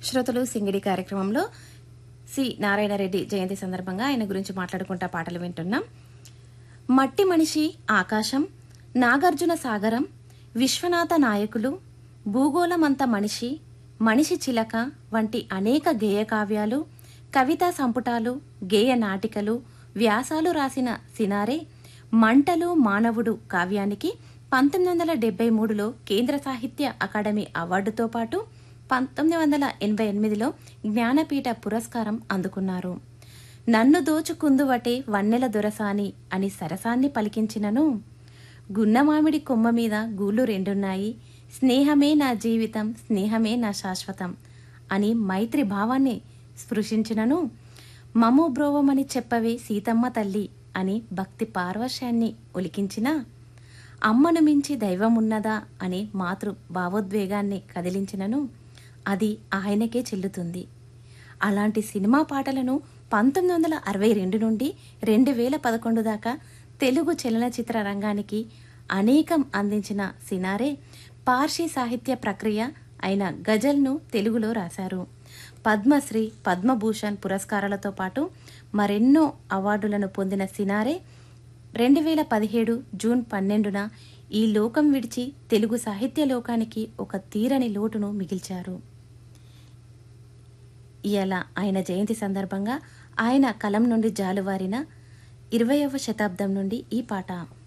శ్రోతలు సింగిడి కార్యక్రమంలో సి నారాయణరెడ్డి జయంతి సందర్భంగా ఆయన గురించి మాట్లాడుకుంటా పాటలు వింటున్నాం మట్టి మనిషి ఆకాశం నాగార్జున సాగరం విశ్వనాథ నాయకులు భూగోళమంత మనిషి మనిషి చిలక వంటి అనేక గేయ కావ్యాలు కవితా సంపుటాలు గేయ నాటికలు వ్యాసాలు రాసిన సినారే మంటలు మానవుడు కావ్యానికి పంతొమ్మిది వందల డెబ్బై మూడులో కేంద్ర సాహిత్య అకాడమీ అవార్డుతో పాటు పంతొమ్మిది వందల ఎనభై ఎనిమిదిలో జ్ఞానపీఠ పురస్కారం అందుకున్నారు నన్ను దోచుకుందువటే వన్నెల దొరసాని అని సరసాన్ని పలికించినను గున్నమామిడి కొమ్మ మీద గూళ్ళు రెండున్నాయి స్నేహమే నా జీవితం స్నేహమే నా శాశ్వతం అని మైత్రి భావాన్ని స్పృశించినను మము బ్రోవమని చెప్పవే సీతమ్మ తల్లి అని భక్తి పార్వశ్యాన్ని ఒలికించిన అమ్మను మించి దైవమున్నదా అనే మాతృ భావోద్వేగాన్ని కదిలించినను అది ఆయనకే చెల్లుతుంది అలాంటి సినిమా పాటలను పంతొమ్మిది వందల అరవై రెండు నుండి రెండు వేల పదకొండు దాకా తెలుగు చలనచిత్ర రంగానికి అనేకం అందించిన సినారే పార్షి సాహిత్య ప్రక్రియ అయిన గజల్ను తెలుగులో రాశారు పద్మశ్రీ పద్మభూషణ్ పురస్కారాలతో పాటు మరెన్నో అవార్డులను పొందిన సినారే రెండు వేల పదిహేడు జూన్ పన్నెండున ఈ లోకం విడిచి తెలుగు సాహిత్య లోకానికి ఒక తీరని లోటును మిగిల్చారు ఇలా ఆయన జయంతి సందర్భంగా ఆయన కలం నుండి జాలువారిన ఇరవయవ శతాబ్దం నుండి ఈ పాట